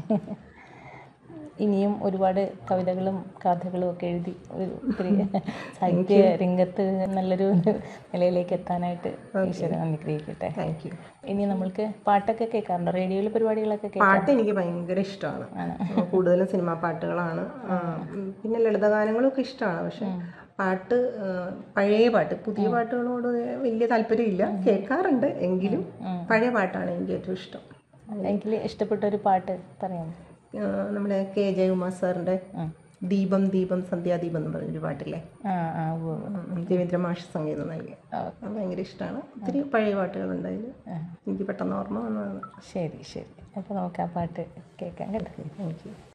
ഇനിയും ഒരുപാട് കവിതകളും കഥകളും ഒക്കെ എഴുതി ഒരു പ്രിയ സാഹിത്യ രംഗത്ത് നല്ലൊരു നിലയിലേക്ക് എത്താനായിട്ട് ഈശ്വരൻ അനുഗ്രഹിക്കട്ടെ താങ്ക് യു ഇനി നമ്മൾക്ക് പാട്ടൊക്കെ കേൾക്കാറുണ്ടോ റേഡിയോയിൽ പരിപാടികളൊക്കെ കേൾക്കാം പാട്ട് എനിക്ക് ഭയങ്കര ഇഷ്ടമാണ് കൂടുതലും സിനിമാ പാട്ടുകളാണ് ആ, ഉം, പിന്നെ ലളിതഗാനങ്ങളൊക്കെ ഇഷ്ടമാണ് പക്ഷെ പാട്ട് ആ, പഴയ പാട്ട് പുതിയ പാട്ടുകളോട് വലിയ താല്പര്യമില്ല കേൾക്കാറുണ്ട് എങ്കിലും പഴയ പാട്ടാണ് എനിക്ക് ഏറ്റവും ഇഷ്ടം എങ്കിൽ ഇഷ്ടപ്പെട്ട ഒരു പാട്ട് പറയാമോ ആ, നമ്മുടെ കെ ജയകുമാർ സാറിൻ്റെ ദീപം ദീപം സന്ധ്യാദീപം എന്ന് പറഞ്ഞൊരു പാട്ടില്ലേ ആ ആ ഉവ്വ് ഉവ്വ്. ഉം, രവീന്ദ്ര മാഷ് സംഗീതം നൽകി അത് ഭയങ്കര ഇഷ്ടമാണ് ഒത്തിരി പഴയ പാട്ടുകളുണ്ട് അതിൽ എനിക്ക് പെട്ടെന്ന് ഓർമ്മ വന്നതാണ് ശരി ശരി അപ്പോൾ നമുക്ക് ആ പാട്ട് കേൾക്കാം കേട്ടോ താങ്ക് യു